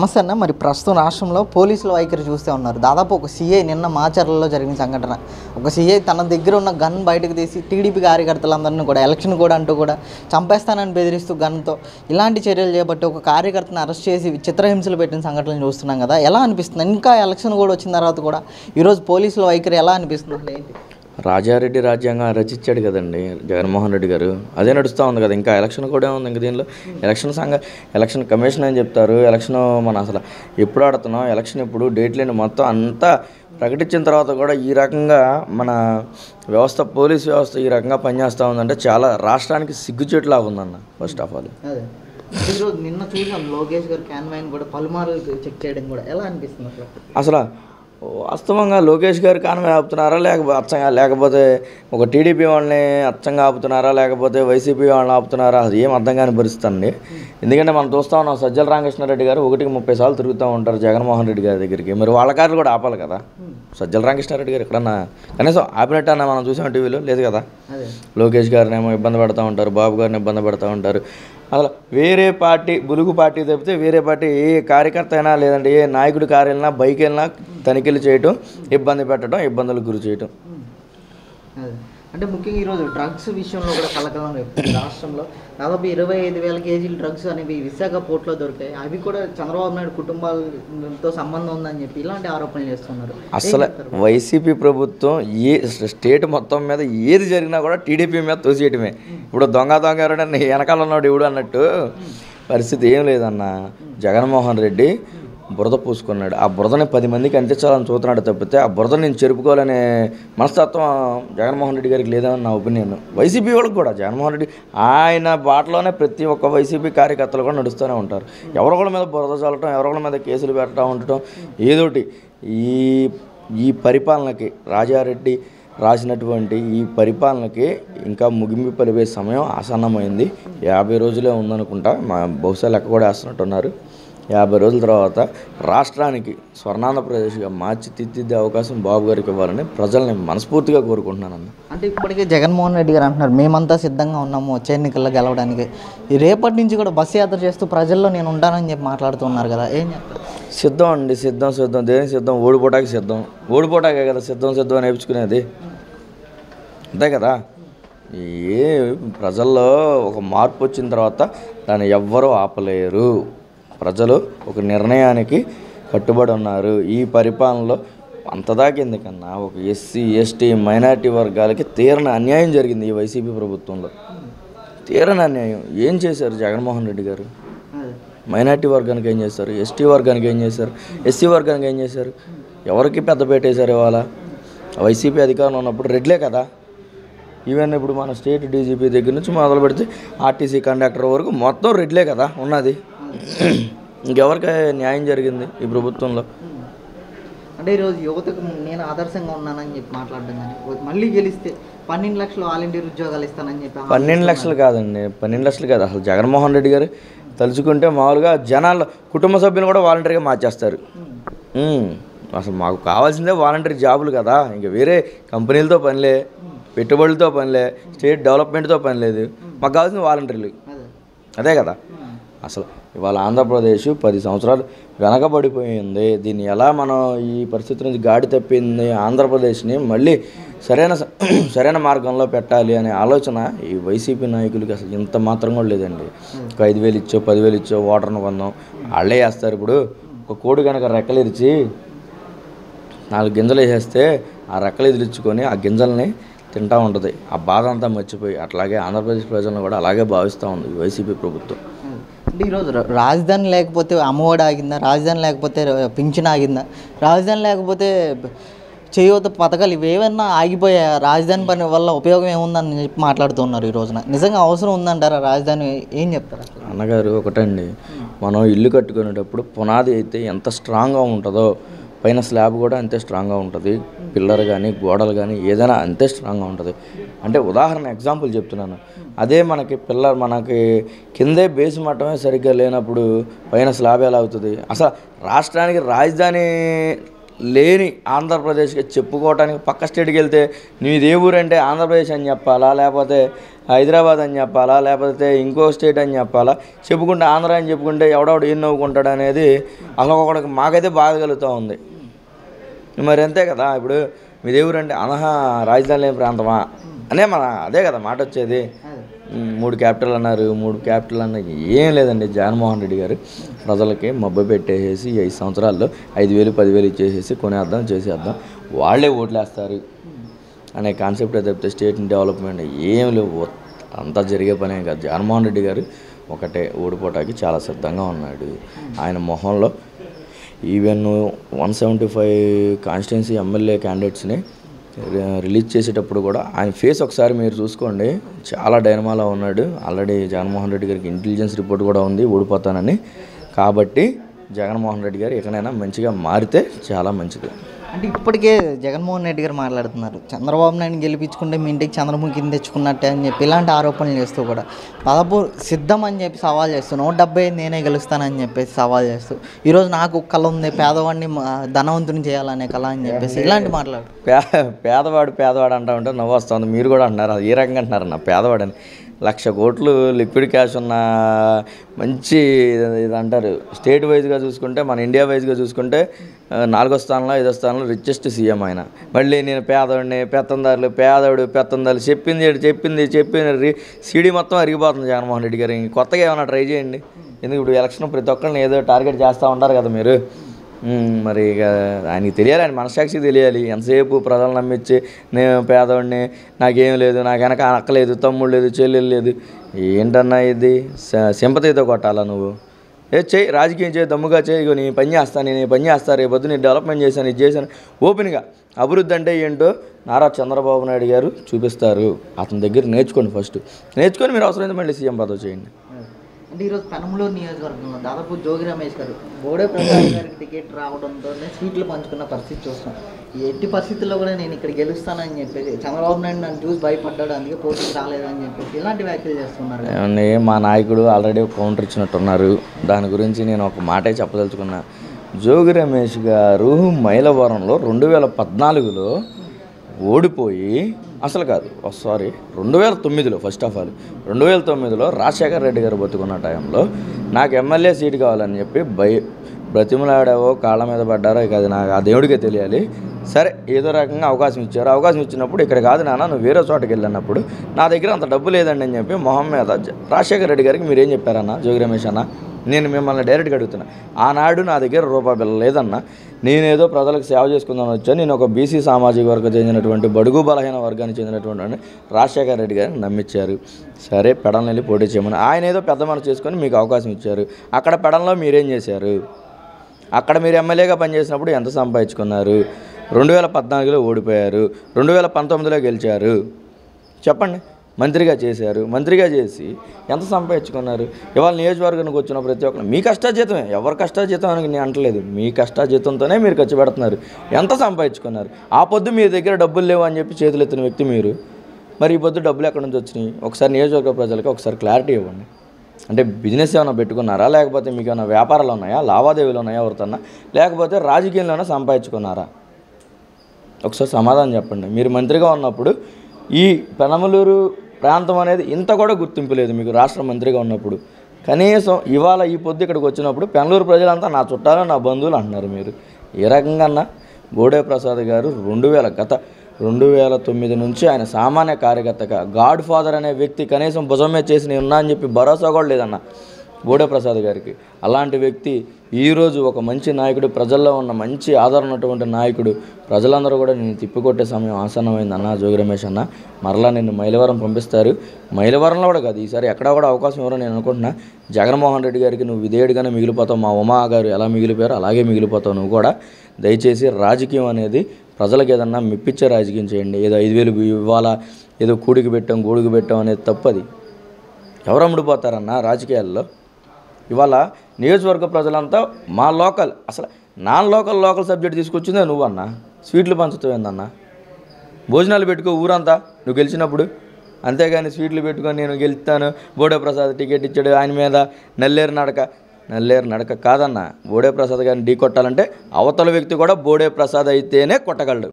నమస్తే అన్న మరి ప్రస్తుతం రాష్ట్రంలో పోలీసుల వైఖరి చూస్తూ ఉన్నారు దాదాపు ఒక సీఐ నిన్న మాచర్లలో జరిగిన సంఘటన ఒక సీఐ తన దగ్గర ఉన్న గన్ బయటకు తీసి టీడీపీ కార్యకర్తలందరినీ కూడా ఎలక్షన్ కూడా అంటూ కూడా చంపేస్తానని బెదిరిస్తూ గన్తో ఇలాంటి చర్యలు చేపట్టి ఒక కార్యకర్తను అరెస్ట్ చేసి చిత్రహింసలు పెట్టిన సంఘటనలు చూస్తున్నాం కదా ఎలా అనిపిస్తుంది ఇంకా ఎలక్షన్ కూడా వచ్చిన తర్వాత కూడా ఈరోజు పోలీసుల వైఖరి ఎలా అనిపిస్తుంది అసలు ఏంటి రాజారెడ్డి రాజ్యాంగం రచించాడు కదండి జగన్మోహన్ రెడ్డి గారు అదే నడుస్తూ ఉంది కదా ఇంకా ఎలక్షన్ కూడా ఉంది ఇంక దీనిలో ఎలక్షన్ సంఘ ఎలక్షన్ కమిషన్ అని చెప్తారు ఎలక్షన్ మన అసలు ఎప్పుడు ఆడుతున్నాం ఎలక్షన్ ఎప్పుడు డేట్ లేని మొత్తం అంతా ప్రకటించిన తర్వాత కూడా ఈ రకంగా మన వ్యవస్థ పోలీస్ వ్యవస్థ ఈ రకంగా పనిచేస్తూ ఉందంటే చాలా రాష్ట్రానికి సిగ్గుచేటులాగా ఉందన్న ఫస్ట్ ఆఫ్ ఆల్ అదే ఈరోజు నిన్న చూసాం లోకేష్ గారు క్యాన్వైన్ కూడా పలుమార్లు చెక్ చేయడం కూడా ఎలా అనిపిస్తుంది అసలు అసలు వాస్తవంగా లోకేష్ గారు కానమే ఆపుతున్నారా లేకపోతే అచ్చంగా లేకపోతే ఒక టీడీపీ వాళ్ళని అచ్చంగా ఆపుతున్నారా లేకపోతే వైసీపీ వాళ్ళని ఆపుతున్నారా అది ఏం అర్థం కాని పరిస్థితి అండి ఎందుకంటే మనం చూస్తా ఉన్నాం సజ్జల రామకృష్ణారెడ్డి గారు ఒకటికి ముప్పై సార్లు తిరుగుతూ ఉంటారు జగన్మోహన్ రెడ్డి గారి దగ్గరికి మరి వాళ్ళ కార్లు కూడా ఆపాలి కదా సజ్జల రామకృష్ణారెడ్డి గారు ఎక్కడన్నా కనీసం ఆపినట్టన్నా మనం చూసాం టీవీలో లేదు కదా అదే లోకేష్ గారిని ఏమో ఇబ్బంది పెడతా ఉంటారు బాబు గారిని ఇబ్బంది పెడతా ఉంటారు అసలు వేరే పార్టీ బులుగు పార్టీ తప్పితే వేరే పార్టీ ఏ కార్యకర్త అయినా లేదంటే ఏ నాయకుడి కారు వెళ్ళినా బైక్ వెళ్ళినా తనిఖీలు చేయటం ఇబ్బంది పెట్టడం ఇబ్బందులకు గురి చేయటం అదే అంటే ముఖ్యంగా ఈరోజు డ్రగ్స్ విషయంలో కూడా కలకలం రేపుతుంది రాష్ట్రంలో దాదాపు ఇరవై ఐదు వేల కేజీల డ్రగ్స్ అనేవి విశాఖ పోర్ట్లో దొరికాయి అవి కూడా చంద్రబాబు నాయుడు కుటుంబాలతో సంబంధం ఉందని చెప్పి ఇలాంటి ఆరోపణలు చేస్తున్నారు అసలు వైసీపీ ప్రభుత్వం ఏ స్టేట్ మొత్తం మీద ఏది జరిగినా కూడా టీడీపీ మీద తోసేయటమే ఇప్పుడు దొంగ దొంగ ఎవరైనా వెనకాల ఉన్నాడు ఎవడు అన్నట్టు పరిస్థితి ఏం లేదన్న జగన్మోహన్ రెడ్డి బురద పూసుకున్నాడు ఆ బురదని పది మందికి అంటించాలని చూస్తున్నాడు తప్పితే ఆ బురద నేను చెరుపుకోవాలనే మనస్తత్వం జగన్మోహన్ రెడ్డి గారికి లేదని నా ఒపీనియన్ వైసీపీ వాళ్ళకి కూడా జగన్మోహన్ రెడ్డి ఆయన బాటలోనే ప్రతి ఒక్క వైసీపీ కార్యకర్తలు కూడా నడుస్తూనే ఉంటారు ఎవరొకళ్ళ మీద బురద చల్లటం ఎవరొకళ్ళ మీద కేసులు పెట్టడం ఉండటం ఏదోటి ఈ ఈ పరిపాలనకి రాజారెడ్డి రాసినటువంటి ఈ పరిపాలనకి ఇంకా ముగింపు పలిపే సమయం ఆసన్నమైంది యాభై రోజులే ఉందనుకుంటా మా బహుశా లెక్క కూడా వేస్తున్నట్టున్నారు యాభై రోజుల తర్వాత రాష్ట్రానికి స్వర్ణాంధ్రప్రదేశ్గా మార్చి తీర్చిదిద్దే అవకాశం బాబు గారికి ఇవ్వాలని ప్రజల్ని మనస్ఫూర్తిగా కోరుకుంటున్నానన్న అంటే ఇప్పటికే జగన్మోహన్ రెడ్డి గారు అంటున్నారు మేమంతా సిద్ధంగా ఉన్నాము వచ్చే ఎన్నికల్లో గెలవడానికి ఈ రేపటి నుంచి కూడా బస్సు యాత్ర చేస్తూ ప్రజల్లో నేను ఉంటానని చెప్పి మాట్లాడుతున్నారు కదా ఏం చెప్తారు సిద్ధం అండి సిద్ధం సిద్ధం దేనికి సిద్ధం ఓడిపోవటానికి సిద్ధం ఓడిపోవటాకే కదా సిద్ధం సిద్ధం అని నేర్చుకునేది అంతే కదా ఏ ప్రజల్లో ఒక మార్పు వచ్చిన తర్వాత దాన్ని ఎవ్వరూ ఆపలేరు ప్రజలు ఒక నిర్ణయానికి కట్టుబడి ఉన్నారు ఈ పరిపాలనలో అంతదాకా ఎందుకన్నా ఒక ఎస్సీ ఎస్టీ మైనారిటీ వర్గాలకి తీరని అన్యాయం జరిగింది ఈ వైసీపీ ప్రభుత్వంలో తీరని అన్యాయం ఏం చేశారు జగన్మోహన్ రెడ్డి గారు అదే మైనార్టీ వర్గానికి ఏం చేస్తారు ఎస్టీ వర్గానికి ఏం చేశారు ఎస్సీ వర్గానికి ఏం చేశారు ఎవరికి పెద్ద పెట్టేశారు ఇవాళ వైసీపీ అధికారంలో ఉన్నప్పుడు రెడ్లే కదా ఈవెన్ ఇప్పుడు మన స్టేట్ డీజీపీ దగ్గర నుంచి మొదలు పెడితే ఆర్టీసీ కండక్టర్ వరకు మొత్తం రెడ్లే కదా ఉన్నది ఇంకెవరికి న్యాయం జరిగింది ఈ ప్రభుత్వంలో అంటే ఈరోజు యువతకు నేను ఆదర్శంగా ఉన్నానని చెప్పి మాట్లాడడం కానీ మళ్ళీ గెలిస్తే పన్నెండు లక్షలు ఆల్ ఇండియా ఉద్యోగాలు ఇస్తానని చెప్పి హామీ పన్నెండు లక్షలు కాదండి పన్నెండు లక్షలు కాదు అసలు జగన్మోహన్ రెడ్డి గారు తలుచుకుంటే మామూలుగా జనాలు కుటుంబ సభ్యులు కూడా వాలంటరీగా మార్చేస్తారు ఉమ్, అసలు మాకు కావాల్సిందే వాలంటరీ జాబులు కదా ఇంకా వేరే కంపెనీలతో పనిలే పెట్టుబడులతో పనిలే స్టేట్ డెవలప్మెంట్తో పని లేదు మాకు కావాల్సింది వాలంటీర్లు అదే అదే కదా అసలు ఇవాళ ఆంధ్రప్రదేశ్ పది సంవత్సరాలు వెనకబడిపోయింది దీన్ని ఎలా మనం ఈ పరిస్థితి నుంచి గాడి తప్పింది ఆంధ్రప్రదేశ్ని మళ్ళీ సరైన స- సరైన మార్గంలో పెట్టాలి అనే ఆలోచన ఈ వైసీపీ నాయకులకి అసలు ఇంత మాత్రం కూడా లేదండి ఒక ఐదు వేలు ఇచ్చో పదివేలు ఇచ్చో ఓటర్ను పొందాం వాళ్ళే వేస్తారు ఇప్పుడు ఒక కోడి కనుక రెక్కలు ఇరిచి నాలుగు గింజలు వేసేస్తే ఆ రెక్కలు ఎదిరించుకొని ఆ గింజల్ని తింటా ఉంటుంది ఆ బాధ అంతా మర్చిపోయి అట్లాగే ఆంధ్రప్రదేశ్ ప్రజలను కూడా అలాగే భావిస్తూ ఉంది ఈ వైసీపీ ప్రభుత్వం అంటే ఈరోజు రా- రాజధాని లేకపోతే అమ్మఒడి ఆగిందా రాజధాని లేకపోతే పింఛన్ ఆగిందా రాజధాని లేకపోతే చేయూత పథకాలు ఇవేమన్నా ఆగిపోయా రాజధాని పని వల్ల ఉపయోగం ఏముందని చెప్పి మాట్లాడుతున్నారు ఈ రోజున నిజంగా అవసరం ఉందంటారా రాజధాని ఏం చెప్తారు అసలు అన్నగారు ఒకటండి మనం ఇల్లు కట్టుకునేటప్పుడు పునాది అయితే ఎంత స్ట్రాంగ్గా ఉంటుందో పైన స్లాబ్ కూడా అంతే స్ట్రాంగ్గా ఉంటుంది పిల్లర్ కానీ గోడలు కానీ ఏదైనా అంతే స్ట్రాంగ్గా ఉంటుంది అంటే ఉదాహరణ ఎగ్జాంపుల్ చెప్తున్నాను అదే మనకి పిల్లర్ మనకి కిందే బేస్ మట్టమే సరిగ్గా లేనప్పుడు పైన స్లాబ్ ఎలా అవుతుంది అసలు రాష్ట్రానికి రాజధాని లేని ఆంధ్రప్రదేశ్కి చెప్పుకోవటానికి పక్క స్టేట్కి వెళ్తే నీది ఏ ఊరు అంటే ఆంధ్రప్రదేశ్ అని చెప్పాలా లేకపోతే హైదరాబాద్ అని చెప్పాలా లేకపోతే ఇంకో స్టేట్ అని చెప్పాలా చెప్పుకుంటే ఆంధ్ర అని చెప్పుకుంటే ఎవడెవడు ఏం నవ్వుకుంటాడు అనేది అసలు ఒకడికి మాకైతే బాగా కలుగుతూ ఉంది మరి అంతే కదా ఇప్పుడు మీది ఏ ఊరు అంటే అనహా రాజధాని లేని ప్రాంతమా అనే మన అదే కదా మాట వచ్చేది ఉమ్, మూడు క్యాపిటల్ అన్నారు మూడు క్యాపిటల్ అన్న ఏం లేదండి జగన్మోహన్ రెడ్డి గారు ప్రజలకి మబ్బు పెట్టేసేసి ఈ ఐదు సంవత్సరాల్లో ఐదు వేలు పదివేలు ఇచ్చేసేసి కొనేద్దాం చేసేద్దాం వాళ్ళే ఓట్లేస్తారు అనే కాన్సెప్ట్ తప్పితే స్టేట్ డెవలప్మెంట్ ఏం లేవు అంతా జరిగే పనే కాదు జగన్మోహన్ రెడ్డి గారు ఒకటే ఓడిపోవటానికి చాలా సిద్ధంగా ఉన్నాడు ఆయన మొహంలో even one seventy five constituency MLA క్యాండిడేట్స్ని రిలీజ్ చేసేటప్పుడు కూడా ఆయన ఫేస్ ఒకసారి మీరు చూసుకోండి చాలా డైనమాలో ఉన్నాడు ఆల్రెడీ జగన్మోహన్ రెడ్డి గారికి ఇంటెలిజెన్స్ రిపోర్ట్ కూడా ఉంది ఓడిపోతానని కాబట్టి జగన్మోహన్ రెడ్డి గారు ఎక్కడైనా మంచిగా మారితే చాలా మంచిది అంటే ఇప్పటికే జగన్మోహన్ రెడ్డి గారు మాట్లాడుతున్నారు చంద్రబాబు నాయుడు గెలిపించుకుంటే మీ ఇంటికి చంద్రముఖిని తెచ్చుకున్నట్టే అని చెప్పి ఇలాంటి ఆరోపణలు చేస్తూ కూడా దాదాపు సిద్ధం అని చెప్పి సవాల్ చేస్తూ నూట డెబ్బై ఐదు నేనే గెలుస్తానని చెప్పేసి సవాల్ చేస్తూ ఈరోజు నాకు ఒక కళ ఉంది పేదవాడిని మ- ధనవంతుని చేయాలనే కళ అని చెప్పేసి ఇలాంటి మాట్లాడు పే పేదవాడు పేదవాడు అంటా ఉంటే నవ్వు వస్తుంది మీరు కూడా అంటున్నారు అది ఏ రకంగా అంటున్నారు నా పేదవాడని లక్ష కోట్లు లిక్విడ్ క్యాష్ ఉన్న మంచి ఇది అంటారు స్టేట్ వైజ్గా చూసుకుంటే మన ఇండియా వైజ్గా చూసుకుంటే ఆ, నాలుగో స్థానంలో ఐదో స్థానంలో రిచెస్ట్ సీఎం ఆయన మళ్ళీ నేను పేదవాడిని పెత్తందారులు పేదవాడు పెత్తందారులు చెప్పింది ఏడు చెప్పింది చెప్పింది రి- సీడీ మొత్తం అరిగిపోతుంది జగన్మోహన్ రెడ్డి గారు ఇంక కొత్తగా ఏమైనా ట్రై చేయండి ఎందుకు ఇప్పుడు ఎలక్షన్ ప్రతి ఒక్కరిని ఏదో టార్గెట్ చేస్తూ ఉంటారు కదా మీరు మ్మ్, మరి ఇక ఆయనకి తెలియాలి ఆయన మనసాక్షి తెలియాలి ఎంతసేపు ప్రజలు నమ్మించి నేను పేదవాడిని నాకేం లేదు నాకు వెనక అక్కలేదు తమ్ముడు లేదు చెల్లెలు లేదు ఏంటన్నా ఇది సింపతితో కొట్టాలా నువ్వు ఏ చేయి రాజకీయం చేయి దమ్ముగా చేయి ఇగో నీ పని చేస్తాను నేను ఈ పని చేస్తాను రేపు పొద్దున్న నేను డెవలప్మెంట్ చేశాను ఇది చేశాను ఓపెన్గా అభివృద్ధి అంటే ఏంటో నారా చంద్రబాబు నాయుడు గారు చూపిస్తారు అతని దగ్గర నేర్చుకోండి ఫస్ట్ నేర్చుకొని మీరు అవసరమైతే మళ్ళీ సీఎం పదవి చేయండి అంటే ఈరోజు పెనమలూరు నియోజకవర్గంలో దాదాపు జోగి రమేష్ గారు బోడే ప్రసాద్ గారికి టికెట్ రావడంతోనే సీట్లు పంచుకున్న పరిస్థితి చూస్తున్నాం ఈ ఎట్టి పరిస్థితుల్లో కూడా నేను ఇక్కడ గెలుస్తానని చెప్పేసి చంద్రబాబు నాయుడు నన్ను చూసి భయపడ్డాడు అందుకే పోటీకి రాలేదని చెప్పేసి ఇలాంటి వ్యాఖ్యలు చేస్తున్నారు కదా. ఏమండి మా నాయకుడు ఆల్రెడీ కౌంటర్ ఇచ్చినట్టున్నారు దాని గురించి నేను ఒక మాటే చెప్పదలుచుకున్నా జోగి రమేష్ గారు మైలవరంలో రెండు వేల పద్నాలుగులో ఓడిపోయి అసలు కాదు సారీ రెండు వేల తొమ్మిదిలో ఫస్ట్ ఆఫ్ ఆల్ రెండు వేల తొమ్మిదిలో రాజశేఖర రెడ్డి గారు బతుకున్న టైంలో నాకు ఎమ్మెల్యే సీట్ కావాలని చెప్పి భయ బ్రతిమలాడావో కాళ్ళ మీద పడ్డారో ఇక అది నాకు ఆ దేవుడికే తెలియాలి సరే ఏదో రకంగా అవకాశం ఇచ్చారు అవకాశం ఇచ్చినప్పుడు ఇక్కడ కాదు నాన్న నువ్వు వేరే చోటకి వెళ్ళినప్పుడు నా దగ్గర అంత డబ్బు లేదండి అని చెప్పి మొహం మీద జ- రాజశేఖర రెడ్డి గారికి మీరేం చెప్పారన్న జోగి రమేష్ అన్న నేను మిమ్మల్ని డైరెక్ట్గా అడుగుతున్నా ఆనాడు నా దగ్గర రూపాయి బిల్ల లేదన్న నేనేదో ప్రజలకు సేవ చేసుకుందామని వచ్చాను నేను ఒక బీసీ సామాజిక వర్గం చెందినటువంటి బడుగు బలహీన వర్గానికి చెందినటువంటి వాడిని రాజశేఖర రెడ్డి గారిని నమ్మించారు సరే పెడలను వెళ్ళి పోటీ చేయమని ఆయన ఏదో పెద్ద మనసు చేసుకొని మీకు అవకాశం ఇచ్చారు అక్కడ పెడంలో మీరేం చేశారు అక్కడ మీరు ఎమ్మెల్యేగా పనిచేసినప్పుడు ఎంత సంపాదించుకున్నారు రెండు వేల పద్నాలుగులో ఓడిపోయారు రెండు వేల పంతొమ్మిదిలో గెలిచారు చెప్పండి మంత్రిగా చేశారు మంత్రిగా చేసి ఎంత సంపాదించుకున్నారు ఇవాళ నియోజకవర్గానికి వచ్చిన ప్రతి ఒక్కరు మీ కష్టాజీతమే ఎవరి కష్టాజీతం అని నేను అంటలేదు మీ కష్టాజీతంతోనే మీరు ఖర్చు పెడుతున్నారు ఎంత సంపాదించుకున్నారు ఆ పొద్దు మీ దగ్గర డబ్బులు లేవు అని చెప్పి చేతులు ఎత్తిన వ్యక్తి మీరు మరి ఈ పొద్దు డబ్బులు ఎక్కడి నుంచి వచ్చినాయి ఒకసారి నియోజకవర్గ ప్రజలకి ఒకసారి క్లారిటీ ఇవ్వండి అంటే బిజినెస్ ఏమైనా పెట్టుకున్నారా లేకపోతే మీకు ఏమైనా వ్యాపారాలు ఉన్నాయా లావాదేవీలు ఉన్నాయా ఎవరితోన్నా లేకపోతే రాజకీయంలోనే సంపాదించుకున్నారా ఒకసారి సమాధానం చెప్పండి మీరు మంత్రిగా ఉన్నప్పుడు ఈ పెనమలూరు ప్రాంతం అనేది ఇంత కూడా గుర్తింపు లేదు మీకు రాష్ట్ర మంత్రిగా ఉన్నప్పుడు కనీసం ఇవాళ ఈ పొద్దు ఇక్కడికి వచ్చినప్పుడు పెనలూరు ప్రజలంతా నా చుట్టాలు నా బంధువులు అంటున్నారు మీరు ఏ రకంగా అన్నా బోడే ప్రసాద్ గారు రెండు వేల గత రెండు వేల తొమ్మిది నుంచి ఆయన సామాన్య కార్యకర్తగా గాడ్ ఫాదర్ అనే వ్యక్తి కనీసం భుజం మీద చేసి నేను ఉన్నా అని చెప్పి భరోసా కూడా లేదన్న బోడే ప్రసాద్ గారికి అలాంటి వ్యక్తి ఈరోజు ఒక మంచి నాయకుడు ప్రజల్లో ఉన్న మంచి ఆదరణ ఉన్నటువంటి నాయకుడు ప్రజలందరూ కూడా నేను తిప్పికొట్టే సమయం ఆసన్నమైంది అన్న జోగి రమేష్ అన్న మరలా నిన్ను మైలవరం పంపిస్తారు మైలవరంలో కూడా కాదు ఈసారి ఎక్కడ కూడా అవకాశం ఎవరో నేను అనుకుంటున్నా జగన్మోహన్ రెడ్డి గారికి నువ్వు విధేయుడిగానే మిగిలిపోతావు మా ఉమా గారు ఎలా మిగిలిపోయారో అలాగే మిగిలిపోతావు నువ్వు కూడా దయచేసి రాజకీయం అనేది ప్రజలకు ఏదన్నా మెప్పించే రాజకీయం చేయండి ఏదో ఐదు వేలు ఇవాళ ఏదో కూడికి పెట్టాం గూడుకు పెట్టాం అనేది తప్పది ఎవరు అమ్ముడుపోతారన్న రాజకీయాల్లో ఇవాళ నియోజకవర్గ ప్రజలంతా మా లోకల్ అసలు నాన్ లోకల్ లోకల్ సబ్జెక్ట్ తీసుకొచ్చిందే నువ్వన్నా స్వీట్లు పంచుతావు ఏందన్నా భోజనాలు పెట్టుకో ఊరంతా నువ్వు గెలిచినప్పుడు అంతేగాని స్వీట్లు పెట్టుకొని నేను గెలుస్తాను బోడే ప్రసాద్ టికెట్ ఇచ్చాడు ఆయన మీద నల్లేరు నడక నల్లేరు నడక కాదన్న బోడే ప్రసాద్ గారిని ఢీ కొట్టాలంటే అవతల వ్యక్తి కూడా బోడే ప్రసాద్ అయితేనే కొట్టగలడు